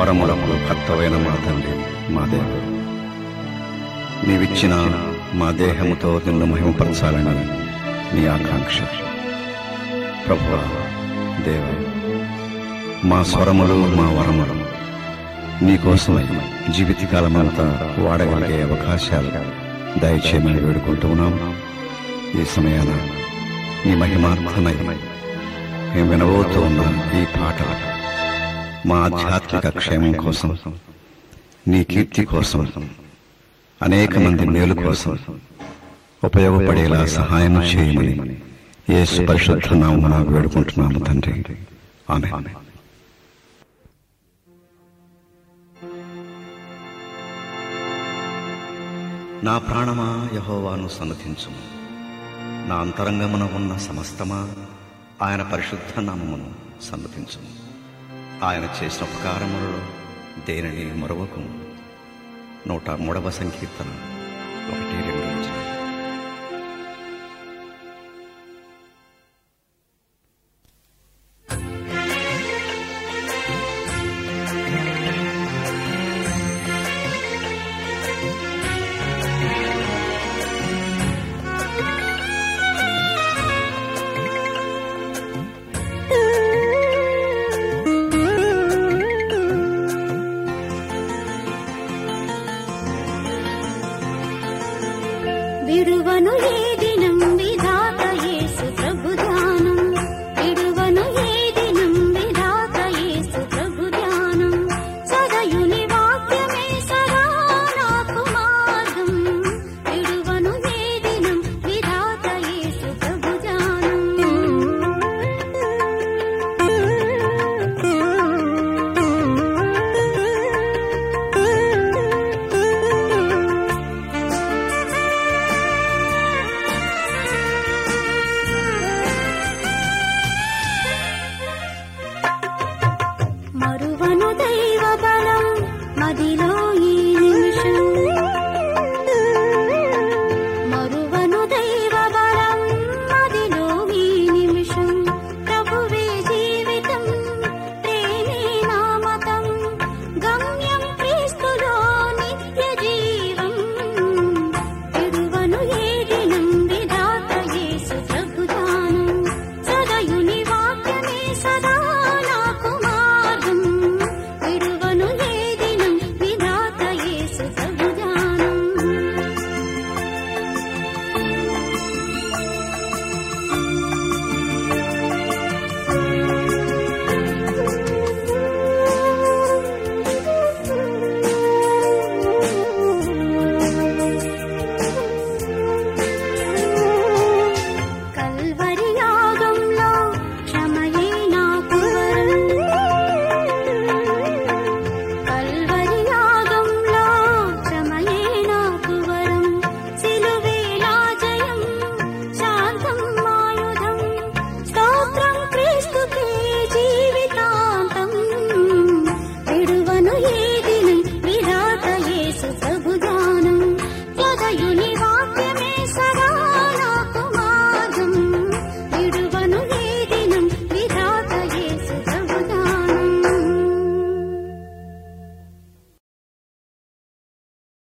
వరములకు భర్తవైన మా తండ్రి మా దేవుడు నీవిచ్చిన మా దేహముతో నిన్ను మహిమపరచాలని నీ ఆకాంక్ష ప్రభువా దేవ మా స్వరములు మా వరములు నీకోసమై జీవితకాలమంతా వాడగలిగే అవకాశాలు దయచేయమని వేడుకుంటూ ఉన్నాం ఈ సమయాన నీ మహిమార్థమై మేము వినబోతూ ఉన్న ఈ పాట మా ఆధ్యాత్మిక క్షేమం కోసం నీ కీర్తి కోసం అనేక మంది మేలు కోసం ఉపయోగపడేలా సహాయం చేయమని యేసు పరిశుద్ధ నామమున వేడుకుంటున్నాము తండ్రి ఆమె నా ప్రాణమా యహోవాను సన్నతించుము నా అంతరంగమున ఉన్న సమస్తమా ఆయన పరిశుద్ధ నామమును సన్నతించుము ఆయన చేసిన ఉపకారములలో దేనిని మరొకము నూట మూడవ సంకీర్తన ఒకటి రెండు వచనాలు. విడువను ఏ దినం